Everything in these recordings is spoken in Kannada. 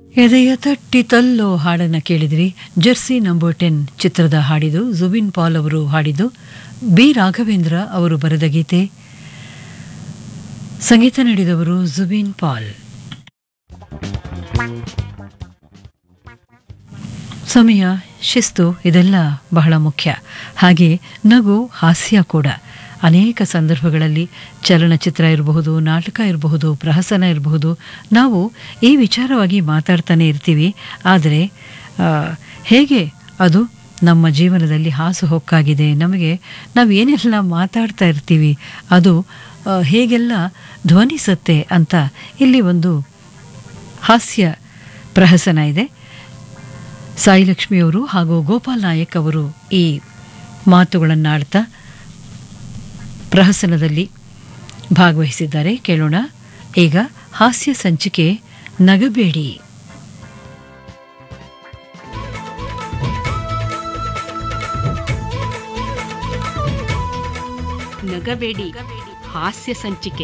ಎದೆಯ ತಟ್ಟಿ ತಲ್ಲೋ ಹಾಡನ್ನು ಕೇಳಿದ್ರಿ ಜೆರ್ಸಿ ನಂಬರ್ ಟೆನ್ ಚಿತ್ರದ ಹಾಡಿದು ಜುಬಿನ್ ಪಾಲ್ ಅವರು ಹಾಡಿದ್ದು ಬಿ ರಾಘವೇಂದ್ರ ಅವರು ಬರೆದ ಗೀತೆ ಸಂಗೀತ ನೀಡಿದವರು ಜುಬಿನ್ ಪಾಲ್ ಸಮಯ ಶಿಸ್ತು ಇದೆಲ್ಲ ಬಹಳ ಮುಖ್ಯ ಹಾಗೆ ನಗು ಹಾಸ್ಯ ಕೂಡ ಅನೇಕ ಸಂದರ್ಭಗಳಲ್ಲಿ ಚಲನಚಿತ್ರ ಇರಬಹುದು ನಾಟಕ ಇರಬಹುದು ಪ್ರಹಸನ ಇರಬಹುದು ನಾವು ಈ ವಿಚಾರವಾಗಿ ಮಾತಾಡ್ತಾನೆ ಇರ್ತೀವಿ ಆದರೆ ಆ, ಹೇಗೆ ಅದು ನಮ್ಮ ಜೀವನದಲ್ಲಿ ಹಾಸುಹೊಕ್ಕಾಗಿದೆ ನಮಗೆ ನಾವು ಏನೆಲ್ಲ ಮಾತಾಡ್ತಾ ಇರ್ತೀವಿ ಅದು ಆ, ಹೇಗೆಲ್ಲ ಧ್ವನಿಸುತ್ತೆ ಅಂತ ಇಲ್ಲಿ ಒಂದು ಹಾಸ್ಯ ಪ್ರಹಸನ ಇದೆ ಸಾಯಿಲಕ್ಷ್ಮಿಯವರು ಹಾಗೂ ಗೋಪಾಲ್ ನಾಯಕ್ ಅವರು ಈ ಮಾತುಗಳನ್ನಾಡ್ತಾ ಪ್ರಹಸನದಲ್ಲಿ ಭಾಗವಹಿಸಿದ್ದಾರೆ ಕೇಳೋಣ ಈಗ ಹಾಸ್ಯ ಸಂಚಿಕೆ ನಗಬೇಡಿ ನಗಬೇಡಿ ಹಾಸ್ಯ ಸಂಚಿಕೆ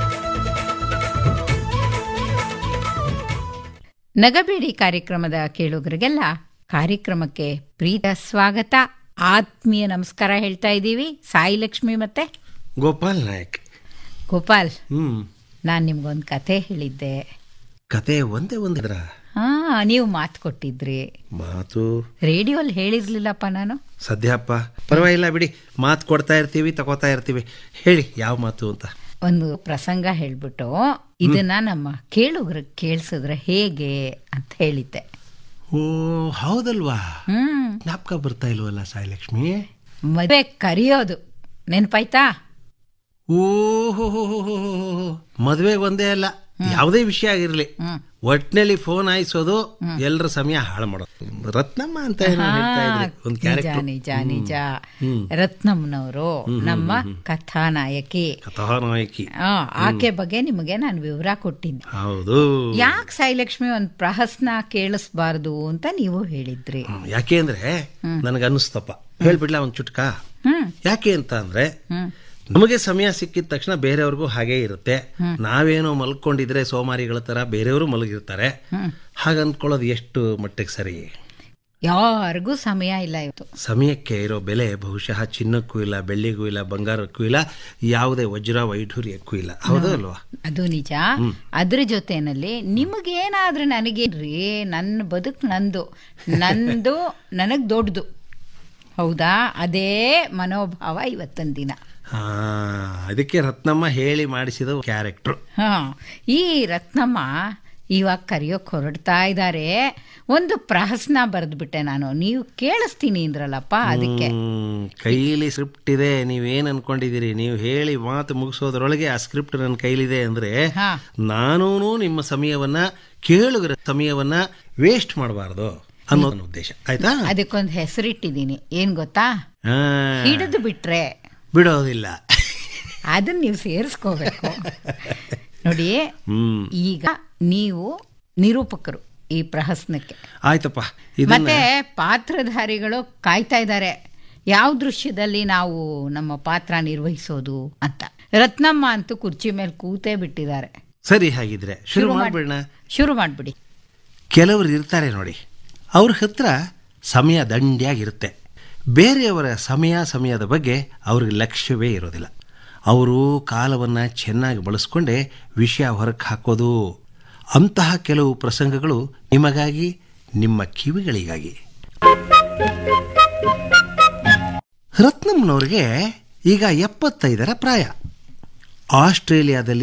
ನಗಬೇಡಿ ಕಾರ್ಯಕ್ರಮದ ಕೇಳುಗರಿಗೆಲ್ಲ ಕಾರ್ಯಕ್ರಮಕ್ಕೆ ಪ್ರೀತ ಸ್ವಾಗತ ಆತ್ಮೀಯ ನಮಸ್ಕಾರ ಹೇಳ್ತಾ ಇದ್ದೀವಿ ಸಾಯಿ ಲಕ್ಷ್ಮಿ ಮತ್ತೆ ಗೋಪಾಲ್ ನಾಯಕ್ ಗೋಪಾಲ್ ಹ್ಮ್ ನಾನು ನಿಮ್ಗೊಂದು ಕತೆ ಹೇಳಿದ್ದೆ ಕತೆ ಒಂದೇ ಒಂದ್ರ ಹಾ ನೀವು ಮಾತು ಕೊಟ್ಟಿದ್ರಿ ಮಾತು ರೇಡಿಯೋಲ್ಲಿ ಹೇಳಿರ್ಲಿಲ್ಲಪ್ಪ ನಾನು ಸದ್ಯಪ್ಪ ಪರವಾಗಿಲ್ಲ ಬಿಡಿ ಮಾತು ಕೊಡ್ತಾ ಇರ್ತೀವಿ ತಗೋತಾ ಇರ್ತೀವಿ ಹೇಳಿ ಯಾವ ಮಾತು ಅಂತ ಒಂದು ಪ್ರಸಂಗ ಹೇಳ್ಬಿಟ್ಟು ಇದನ್ನ ನಮ್ಮ ಕೇಳುಗರಿಗೆ ಕೇಳಿಸಿದ್ರೆ ಹೇಗೆ ಅಂತ ಹೇಳಿದ್ದೆ ಓ ಹೌದಲ್ವಾ ಹ್ಮ್ ಜ್ಞಾಪಕ ಬರ್ತಾ ಇಲ್ವಲ್ಲ ಸಾಯಿಲಕ್ಷ್ಮಿ ಮದುವೆ ಕರೆಯೋದು ನೆನಪಾಯ್ತಾ ಓಹೋ ಮದ್ವೆಗೆ ಒಂದೇ ಅಲ್ಲ ಯಾವುದೇ ವಿಷಯ ಆಗಿರ್ಲಿ ಒಟ್ನಲ್ಲಿ ಫೋನ್ ಆಯಿಸೋದು ಎಲ್ಲರ ಸಮಯ ಹಾಳು ಮಾಡೋದು ರತ್ನಮ್ಮ ಅಂತ ಏನೋ ಹೇಳ್ತಾ ಇದ್ರಿ ಒಂದು ನಿಜ ಕ್ಯಾರೆಕ್ಟರ್ ನಿಜ ನಿಜ ರತ್ನಮ್ನವರು ನಮ್ಮ ಕಥಾನಾಯಕಿ ಕಥಾನಾಯಕಿ ಆ, ಆಕೆ ಬಗ್ಗೆ ನಿಮಗೆ ನಾನು ವಿವರ ಕೊಟ್ಟಿದ್ದೆ ಹೌದು ಯಾಕೆ ಸಾಯಿಲಕ್ಷ್ಮಿ ಒಂದು ಪ್ರಹಸ್ನ ಕೇಳಿಸ್ಬಾರ್ದು ಅಂತ ನೀವು ಹೇಳಿದ್ರಿ ಹ್ಮ್, ಯಾಕೆ ಅಂದ್ರೆ ನನಗೆ ಅನ್ನಿಸ್ತಪ್ಪ ಹೇಳ್ಬಿಡ್ಲಾ ಒಂದ್ ಚುಟ್ಕ ಹ್ಮ್ ಯಾಕೆ ಅಂತ ಅಂದ್ರೆ ಹ್ಮ್ ನಮಗೆ ಸಮಯ ಸಿಕ್ಕಿದ ತಕ್ಷಣ ಬೇರೆಯವ್ರಿಗೂ ಹಾಗೇ ಇರುತ್ತೆ ನಾವೇನೋ ಮಲ್ಕೊಂಡಿದ್ರೆ ಸೋಮಾರಿಗಳ ತರ ಬೇರೆಯವರು ಮಲಗಿರ್ತಾರೆ ಹಾಗ ಅಂದ್ಕೊಳ್ಳೋದು ಎಷ್ಟು ಮಟ್ಟಿಗೆ ಸರಿ ಯಾರಿಗೂ ಸಮಯ ಇಲ್ಲ ಇವತ್ತು ಸಮಯಕ್ಕೆ ಇರೋ ಬೆಲೆ ಬಹುಶಃ ಚಿನ್ನಕ್ಕೂ ಇಲ್ಲ ಬೆಳ್ಳಿಗೂ ಇಲ್ಲ ಬಂಗಾರಕ್ಕೂ ಇಲ್ಲ ಯಾವುದೇ ವಜ್ರ ವೈಢೂರ್ಯಕ್ಕೂ ಇಲ್ಲ ಹೌದಾ ಅಲ್ವಾ ಅದು ನಿಜ ಅದ್ರ ಜೊತೆನಲ್ಲಿ ನಿಮಗೇನಾದ್ರೂ ನನಗೇನ್ರಿ ನನ್ನ ಬದುಕು ನಂದು ನಂದು ನನಗ್ ದೊಡ್ಡದು ಹೌದಾ ಅದೇ ಮನೋಭಾವ ಇವತ್ತಿನ ದಿನ ಹಾ ಅದಕ್ಕೆ ರತ್ನಮ್ಮ ಹೇಳಿ ಮಾಡಿಸಿದ ಕ್ಯಾರೆಕ್ಟ್ರು ಹಾ ಈ ರತ್ನಮ್ಮ ಇವಾಗ ಕರೆಯೋಕ್ ಹೊರಡ್ತಾ ಇದ್ದಾರೆ ಒಂದು ಪ್ರಹಸನ ಬರೆದ್ಬಿಟ್ಟೆ ನಾನು ನೀವು ಕೇಳಿಸ್ತೀನಿ ಅಂದ್ರಲ್ಲಪ್ಪ ಅದಕ್ಕೆ ಹ್ಮ್, ಕೈಲಿ ಸ್ಕ್ರಿಪ್ಟ್ ಇದೆ ನೀವೇನ್ ಅನ್ಕೊಂಡಿದ್ದೀರಿ ನೀವು ಹೇಳಿ ಮಾತು ಮುಗಿಸೋದ್ರೊಳಗೆ ಆ ಸ್ಕ್ರಿಪ್ಟ್ ನನ್ನ ಕೈಲಿದೆ ಅಂದ್ರೆ ಹಾ. ನಾನೂ ನಿಮ್ಮ ಸಮಯವನ್ನ ಕೇಳುಗರ ಸಮಯವನ್ನ ವೇಸ್ಟ್ ಮಾಡಬಾರ್ದು ಅನ್ನೋ ನನ್ನ ಉದ್ದೇಶ ಆಯ್ತಾ ಅದಕ್ಕೊಂದು ಹೆಸರಿಟ್ಟಿದ್ದೀನಿ ಏನ್ ಗೊತ್ತಾ ಆ, ಹಿಡಿದು ಬಿಟ್ರೆ ಬಿಡೋದಿಲ್ಲ ಅದನ್ನ ನೀವು ಸೇರಿಸ್ಕೋಬೇಕು ನೋಡಿ ಹ್ಮ್ ಈಗ ನೀವು ನಿರೂಪಕರು ಈ ಪ್ರಹಸನಕ್ಕೆ ಆಯ್ತಪ್ಪ ಇದನ್ನ ಮತ್ತೆ ಪಾತ್ರಧಾರಿಗಳು ಕಾಯ್ತಾ ಇದ್ದಾರೆ ಯಾವ ದೃಶ್ಯದಲ್ಲಿ ನಾವು ನಮ್ಮ ಪಾತ್ರ ನಿರ್ವಹಿಸೋದು ಅಂತ ರತ್ನಮ್ಮ ಅಂತೂ ಕುರ್ಚಿ ಮೇಲೆ ಕೂತೇ ಬಿಟ್ಟಿದ್ದಾರೆ ಸರಿ ಹಾಗಿದ್ರೆ ಶುರು ಶುರು ಮಾಡ್- ಮಾಡ್ಬಿಡೋಣ ಶುರು ಮಾಡ್ಬಿಡಿ ಕೆಲವರು ಇರ್ತಾರೆ ನೋಡಿ ಅವ್ರ ಹತ್ರ ಸಮಯ ದಂಡ್ಯಾಗಿರುತ್ತೆ ಬೇರೆಯವರ ಸಮಯ ಸಮಯದ ಬಗ್ಗೆ ಅವ್ರಿಗೆ ಲಕ್ಷ್ಯವೇ ಇರೋದಿಲ್ಲ ಅವರು ಕಾಲವನ್ನು ಚೆನ್ನಾಗಿ ಬಳಸ್ಕೊಂಡೇ ವಿಷಯ ಹೊರಗೆ ಹಾಕೋದು ಅಂತಹ ಕೆಲವು ಪ್ರಸಂಗಗಳು ನಿಮಗಾಗಿ ನಿಮ್ಮ ಕಿವಿಗಳಿಗಾಗಿ ರತ್ನಮ್ನವ್ರಿಗೆ ಈಗ ಎಪ್ಪತ್ತೈದರ ಪ್ರಾಯ ಆಸ್ಟ್ರೇಲಿಯಾದಲ್ಲಿ